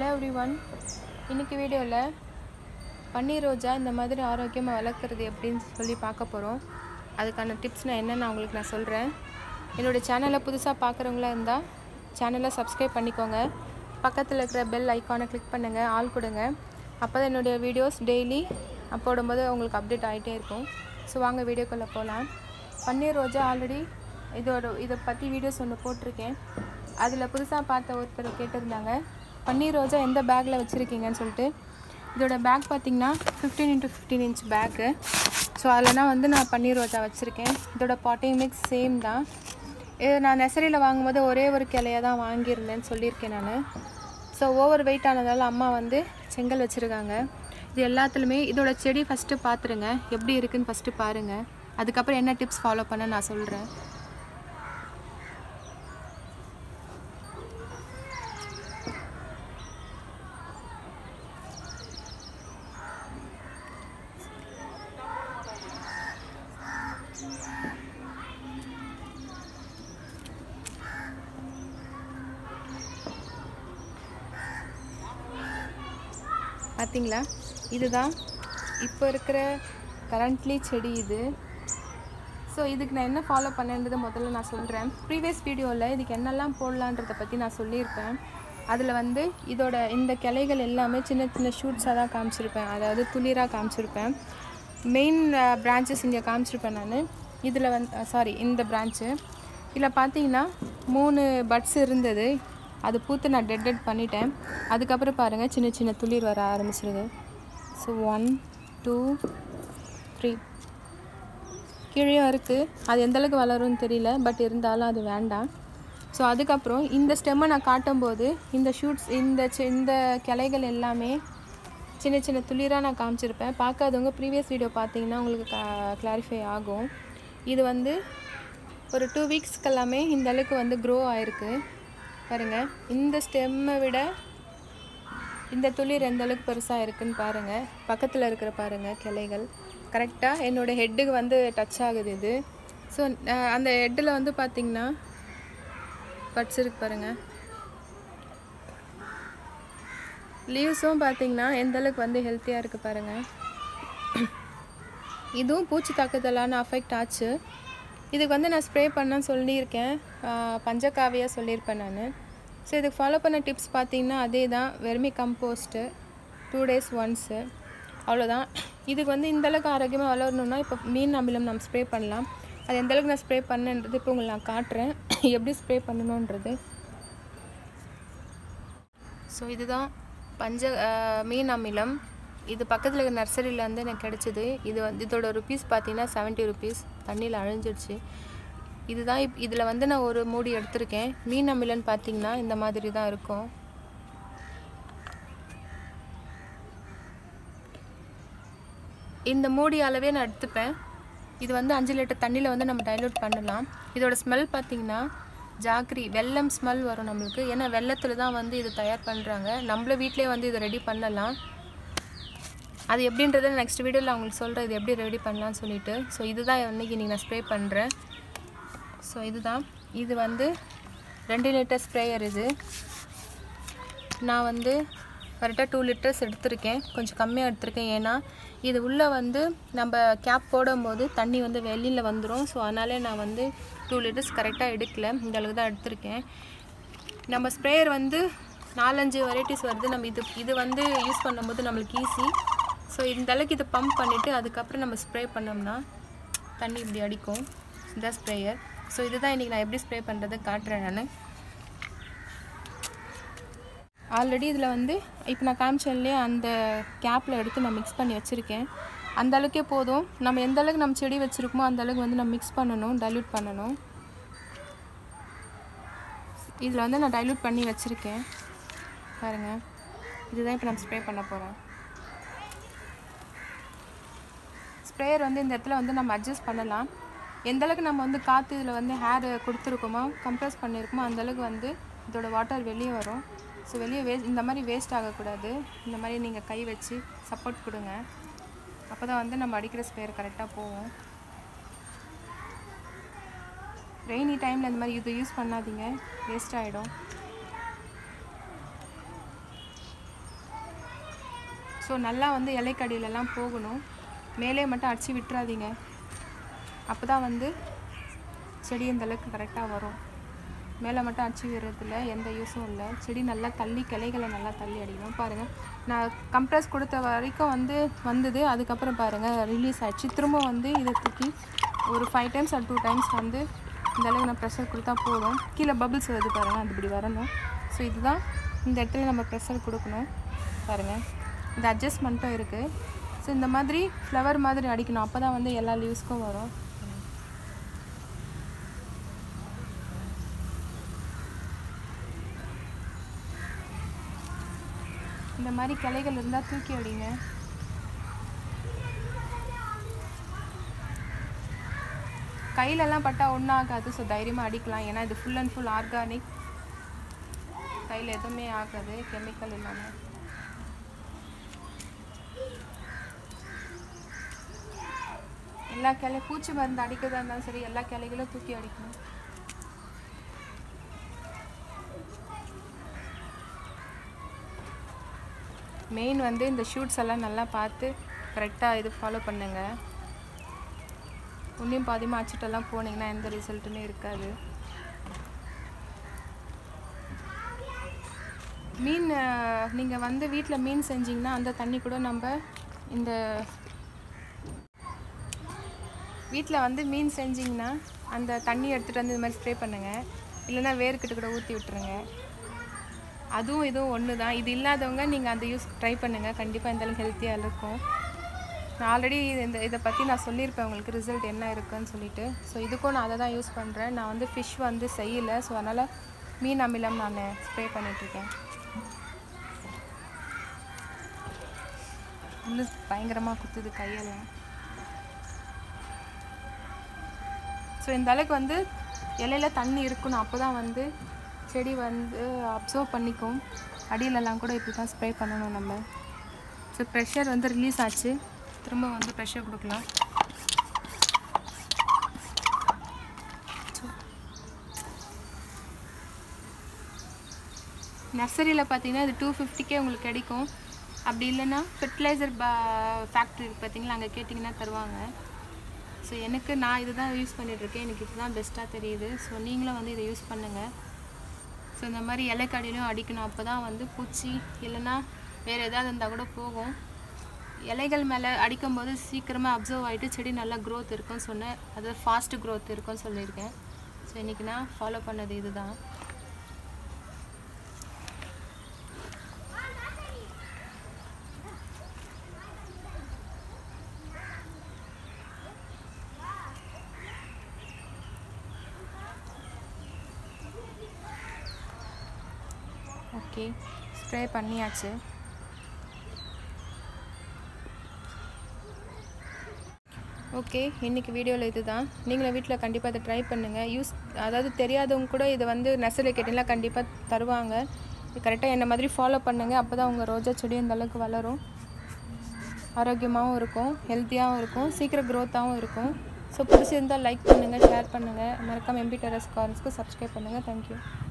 every one இன்றைக்கி வீடியோவில் பன்னீர் ரோஜா இந்த மாதிரி ஆரோக்கியமாக வளர்க்குறது எப்படின்னு சொல்லி பார்க்க போகிறோம் அதுக்கான டிப்ஸ் நான் என்னென்னு உங்களுக்கு நான் சொல்கிறேன் என்னோடய சேனலை புதுசாக பார்க்குறவங்களா இருந்தால் சேனலை சப்ஸ்கிரைப் பண்ணிக்கோங்க பக்கத்தில் இருக்கிற பெல் ஐக்கானை கிளிக் பண்ணுங்கள் ஆள் கொடுங்க அப்போ தான் என்னுடைய வீடியோஸ் டெய்லி போடும்போது உங்களுக்கு அப்டேட் ஆகிட்டே இருக்கும் ஸோ வாங்க வீடியோக்குள்ளே போகலாம் பன்னீர் ரோஜா ஆல்ரெடி இதோட இதை பற்றி வீடியோஸ் ஒன்று போட்டிருக்கேன் அதில் புதுசாக பார்த்த ஒருத்தர் கேட்டிருந்தாங்க பன்னீர் ரோஜா எந்த பேக்கில் வச்சுருக்கீங்கன்னு சொல்லிட்டு இதோட பேக் பார்த்திங்கன்னா fifteen into fifteen inch bag so அதில்னா வந்து நான் பன்னீர் ரோஜா வச்சுருக்கேன் இதோட பாட்டிங் மிக்ஸ் சேம் தான் இது நான் நெசரியில் வாங்கும்போது ஒரே ஒரு கிளைய தான் வாங்கியிருந்தேன்னு சொல்லியிருக்கேன் நான் ஸோ ஓவர் வெயிட் ஆனதால் அம்மா வந்து செங்கல் வச்சுருக்காங்க இது எல்லாத்துலேயுமே இதோட செடி ஃபஸ்ட்டு பார்த்துருங்க எப்படி இருக்குன்னு ஃபஸ்ட்டு பாருங்கள் அதுக்கப்புறம் என்ன டிப்ஸ் ஃபாலோ பண்ண நான் சொல்கிறேன் பார்த்தீங்களா இதுதான் இப்போ இருக்கிற கரண்ட்லி செடி இது ஸோ இதுக்கு நான் என்ன ஃபாலோ பண்ணேன்றதை முதல்ல நான் சொல்கிறேன் ப்ரீவியஸ் வீடியோவில் இதுக்கு என்னெல்லாம் போடலான்றதை பற்றி நான் சொல்லியிருப்பேன் அதில் வந்து இதோட இந்த கிளைகள் எல்லாமே சின்ன சின்ன ஷூட்ஸாக தான் காமிச்சிருப்பேன் அதாவது துளிராக காமிச்சிருப்பேன் மெயின் பிரான்ச்சஸ் இங்கே காமிச்சிருப்பேன் நான் இதில் வந்து சாரி இந்த பிரான்ச்சு இதில் பார்த்தீங்கன்னா மூணு பட்ஸ் இருந்தது அது பூத்து நான் டெட் டெட் பண்ணிட்டேன் அதுக்கப்புறம் பாருங்கள் சின்ன சின்ன துளிர் வர ஆரம்பிச்சிருது ஸோ ஒன் டூ த்ரீ கீழேயும் இருக்குது அது எந்தளவுக்கு வளரும்னு தெரியல பட் இருந்தாலும் அது வேண்டாம் ஸோ அதுக்கப்புறம் இந்த ஸ்டெம்மை நான் காட்டும்போது இந்த ஷூட்ஸ் இந்த சி- இந்த கிளைகள் எல்லாமே சின்ன சின்ன துளிராக நான் காமிச்சிருப்பேன் பார்க்காதவங்க ப்ரீவியஸ் வீடியோ பார்த்தீங்கன்னா உங்களுக்கு கிளாரிஃபை ஆகும் இது வந்து ஒரு டூ வீக்ஸ்க்கு எல்லாமே இந்த அளவுக்கு வந்து க்ரோ ஆயிருக்கு பாருங்கள் இந்த ஸ்டெம்மை விட இந்த துளிர் எந்த அளவுக்கு பெருசாக இருக்குன்னு பாருங்கள் பக்கத்தில் இருக்கிற பாருங்கள் கிளைகள் கரெக்டாக என்னோடய ஹெட்டுக்கு வந்து டச் ஆகுது இது ஸோ அந்த ஹெட்டில் வந்து பார்த்திங்கன்னா பட்ஸ் இருக்கு பாருங்கள் லீவ்ஸும் பார்த்தீங்கன்னா எந்த அளவுக்கு வந்து ஹெல்த்தியாக இருக்குது பாருங்கள் இதுவும் பூச்சி தாக்குதலான அஃபெக்ட் ஆச்சு இதுக்கு வந்து நான் ஸ்ப்ரே பண்ண சொல்லியிருக்கேன் ஆஹ் பஞ்சகாவியாக சொல்லியிருப்பேன் நான் ஸோ இதுக்கு ஃபாலோ பண்ண டிப்ஸ் பார்த்தீங்கன்னா அதே தான் vermicompost two days once அவ்வளோதான் இதுக்கு வந்து இந்த அளவுக்கு ஆரோக்கியமாக வளரணும்னா இப்போ மீன் அமிலம் நம்ம ஸ்ப்ரே பண்ணலாம் அது எந்த அளவுக்கு நான் ஸ்ப்ரே பண்ணேன்றது இப்போ உங்களுக்கு நான் காட்டுறேன் எப்படி ஸ்ப்ரே பண்ணணுன்றது ஸோ இதுதான் பஞ்ச அஹ், மீன் அமிலம் இது பக்கத்தில் இருக்கிற நர்சரியில் வந்து எனக்கு கிடச்சிது இது வந்து இதோட ருபீஸ் பார்த்தீங்கன்னா செவன்ட்டி ருபீஸ் தண்ணியில் அழிஞ்சிடுச்சு இதுதான் இப் இதில் வந்து நான் ஒரு மூடி எடுத்திருக்கேன் மீன் அமிலன்னு பார்த்தீங்கன்னா இந்த மாதிரி தான் இருக்கும் இந்த மூடி அளவே நான் எடுத்துப்பேன் இது வந்து அஞ்சு லிட்டர் தண்ணியில் வந்து நம்ம டைலூட் பண்ணலாம் இதோட ஸ்மெல் பார்த்தீங்கன்னா ஜாக்ரி வெல்லம் ஸ்மெல் வரும் நம்மளுக்கு ஏன்னா வெள்ளத்தில் தான் வந்து இது தயார் பண்ணுறாங்க நம்மள வீட்டிலே வந்து இதை ரெடி பண்ணலாம் அது எப்படின்றத நெக்ஸ்ட் வீடியோவில் உங்களுக்கு சொல்கிறேன் இது எப்படி ரெடி பண்ணலாம்னு சொல்லிட்டு ஸோ இதுதான் இன்னைக்கு நீங்கள் நான் ஸ்ப்ரே பண்ணுறேன் ஸோ இதுதான் இது வந்து ரெண்டு லிட்டர் ஸ்ப்ரேயர் இது நான் வந்து கரெக்டாக டூ லிட்டர்ஸ் எடுத்திருக்கேன் கொஞ்சம் கம்மியாக எடுத்திருக்கேன் ஏன்னா இது உள்ளே வந்து நம்ம கேப் போடும்போது தண்ணி வந்து வெளியில் வந்துடும் ஸோ அதனாலே நான் வந்து டூ லிட்டர்ஸ் கரெக்டாக எடுக்கல இந்த அளவுக்கு தான் எடுத்திருக்கேன் நம்ம ஸ்ப்ரேயர் வந்து நாலஞ்சு வெரைட்டிஸ் வருது நம்ம இது இது வந்து யூஸ் பண்ணும்போது நம்மளுக்கு ஈஸி ஸோ இந்த அளவுக்கு இதை பம்ப் பண்ணிவிட்டு அதுக்கப்புறம் நம்ம ஸ்ப்ரே பண்ணோம்னா தண்ணி இப்படி அடிக்கும் இந்த ஸ்ப்ரேயர் ஸோ இதுதான் இன்றைக்கி நான் எப்படி ஸ்ப்ரே பண்ணுறது காட்டுறேன் நான் ஆல்ரெடி இதில் வந்து இப்போ நான் காமிச்சேன்லேயே அந்த கேப்பில் எடுத்து நான் மிக்ஸ் பண்ணி வச்சுருக்கேன் அந்த அளவுக்கே போதும் நம்ம எந்த அளவுக்கு நம்ம செடி வச்சுருக்கோமோ அந்த அளவுக்கு வந்து நம்ம மிக்ஸ் பண்ணணும் டைல்யூட் பண்ணணும் இதில் வந்து நான் டைல்யூட் பண்ணி வச்சுருக்கேன் பாருங்கள் இதுதான் இப்போ நம்ம ஸ்ப்ரே பண்ண போகிறோம் ஸ்ப்ரேயர் வந்து இந்த இடத்துல வந்து நம்ம அட்ஜஸ்ட் பண்ணலாம் எந்த அளவுக்கு நம்ம வந்து காற்று இதில் வந்து ஹேர் கொடுத்துருக்கோமோ கம்ப்ரஸ் பண்ணியிருக்கோமோ அந்த அளவுக்கு வந்து இதோட வாட்டர் வெளியே வரும் ஸோ வெளியே வேஸ்ட் இந்த மாதிரி வேஸ்ட் ஆகக்கூடாது இந்த மாதிரி நீங்கள் கை வச்சு சப்போர்ட் கொடுங்க அப்போ தான் வந்து நம்ம அடிக்கிற ஸ்ப்ரேயர் கரெக்டாக போகும் ரெய்னி டைமில் இந்த மாதிரி இது யூஸ் பண்ணாதீங்க வேஸ்ட் ஆகிடும் ஸோ நல்லா வந்து இலைக்கடியிலலாம் போகணும் மேலே மட்டும் அடிச்சு விட்டுறாதீங்க அப்போ தான் வந்து செடி இந்த அளவுக்கு கரெக்டாக வரும் மேலே மட்டும் அடிச்சு விடுறதுல எந்த யூஸும் இல்லை செடி நல்லா தள்ளி கிளைகளை நல்லா தள்ளி அடிக்கணும் பாருங்கள் நான் கம்ப்ரஸ் கொடுத்த வரைக்கும் வந்து வந்தது அதுக்கப்புறம் பாருங்கள் ரிலீஸ் ஆயிடுச்சு திரும்ப வந்து இதை தூக்கி ஒரு five times or two times வந்து இந்த அளவுக்கு நான் ப்ரெஷர் கொடுத்தா போதும் கீழே பபிள்ஸ் வருது பாருங்கள் அது இப்படி வரணும் ஸோ இதுதான் இந்த இடத்துல நம்ம ப்ரெஷர் கொடுக்கணும் பாருங்கள் இந்த அட்ஜஸ்ட்மெண்ட்டும் இருக்குது ஸோ இந்த மாதிரி ஃப்ளவர் மாதிரி அடிக்கணும் அப்போ தான் வந்து எல்லா லீவ்ஸ்க்கும் வரும் இந்த மாதிரி கிளைகள் இருந்தால் தூக்கி அடிங்க கையிலலாம் பட்டா ஒன்றும் ஆகாது ஸோ தைரியமாக அடிக்கலாம் ஏன்னா இது ஃபுல் அண்ட் ஃபுல் ஆர்கானிக் கையில் எதுவுமே ஆகாது கெமிக்கல் இல்லாமல் எல்லா கிளை பூச்சி மருந்து அடிக்கிறதா இருந்தாலும் சரி எல்லா கிளைகளும் தூக்கி அடிக்கணும் மெயின் வந்து இந்த ஷூட்ஸ் எல்லாம் நல்லா பார்த்து கரெக்டாக இது ஃபாலோ பண்ணுங்க உன்னையும் பாதியமாக அச்சுட்டெல்லாம் போனீங்கன்னா எந்த ரிசல்ட்டுமே இருக்காது மீன் நீங்கள் வந்து வீட்டில் மீன் செஞ்சீங்கன்னா அந்த தண்ணி கூட நம்ம இந்த வீட்டில் வந்து மீன் செஞ்சிங்கன்னா அந்த தண்ணி எடுத்துகிட்டு வந்து இது மாதிரி ஸ்ப்ரே பண்ணுங்கள் இல்லைன்னா வேர்க்கிட்ட கூட ஊற்றி விட்டுருங்க அதுவும் இதுவும் ஒன்று தான் இது இல்லாதவங்க நீங்கள் அந்த யூஸ் ட்ரை பண்ணுங்கள் கண்டிப்பாக இந்த அளவுக்கு ஹெல்த்தியாக இருக்கும் நான் ஆல்ரெடி இந்த இதை பற்றி நான் சொல்லியிருப்பேன் உங்களுக்கு ரிசல்ட் என்ன இருக்குன்னு சொல்லிட்டு ஸோ இதுக்கும் நான் அதை தான் யூஸ் பண்ணுறேன் நான் வந்து ஃபிஷ் வந்து செய்யலை ஸோ அதனால் மீன் அமிலம் நான் ஸ்ப்ரே பண்ணிகிட்ருக்கேன் முள்ளு பயங்கரமாக குத்துது கையெல்லாம் ஸோ இந்த அளவுக்கு வந்து இலையில தண்ணி இருக்கணும் அப்போ தான் வந்து செடி வந்து அப்சர்வ் பண்ணிக்கும் அடியிலலாம் கூட இப்படி தான் ஸ்ப்ரே பண்ணணும் நம்ம ஸோ ப்ரெஷர் வந்து ரிலீஸ் ஆச்சு திரும்ப வந்து ப்ரெஷர் கொடுக்கலாம் நர்சரியில் பார்த்தீங்கன்னா இது டூ ஃபிஃப்டிக்கே உங்களுக்கு கிடைக்கும் அப்படி இல்லைன்னா ஃபெர்டிலைசர் பா ஃபேக்ட்ரி பார்த்தீங்களா அங்கே கேட்டிங்கன்னா தருவாங்க ஸோ எனக்கு நான் இது தான் யூஸ் பண்ணிகிட்ருக்கேன் எனக்கு இதுதான் பெஸ்ட்டாக தெரியுது ஸோ நீங்களும் வந்து இதை யூஸ் பண்ணுங்கள் ஸோ இந்த மாதிரி இலைக்கடியிலும் அடிக்கணும் அப்போ தான் வந்து பூச்சி இல்லைன்னா வேறு ஏதாவது இருந்தால் கூட போகும் இலைகள் மேலே அடிக்கும்போது சீக்கிரமாக அப்சர்வ் ஆகிட்டு செடி நல்லா க்ரோத் இருக்கும்னு சொன்னேன் அது ஃபாஸ்ட் க்ரோத் இருக்கும்னு சொல்லியிருக்கேன் ஸோ இன்றைக்கி நான் ஃபாலோ பண்ணது இதுதான் ஓகே ஸ்ப்ரே பண்ணியாச்சு ஓகே இன்றைக்கி வீடியோவில் இது தான் நீங்களும் வீட்டில் கண்டிப்பாக இதை ட்ரை பண்ணுங்கள் யூஸ் அதாவது தெரியாதவங்க கூட இதை வந்து நெசரில் கேட்டிங்கன்னா கண்டிப்பாக தருவாங்க இது கரெக்டாக என்ன மாதிரி ஃபாலோ பண்ணுங்கள் அப்போ தான் உங்கள் ரோஜா செடி இந்த அளவுக்கு வளரும் ஆரோக்கியமாகவும் இருக்கும் ஹெல்த்தியாகவும் இருக்கும் சீக்கிரம் க்ரோத்தாகவும் இருக்கும் ஸோ பிடிச்சிருந்தால் லைக் பண்ணுங்கள் ஷேர் பண்ணுங்கள் மறக்காமல் எம்பி டெரஸ் கார்ன்ஸ்க்கு சப்ஸ்கிரைப் பண்ணுங்கள் தேங்க்யூ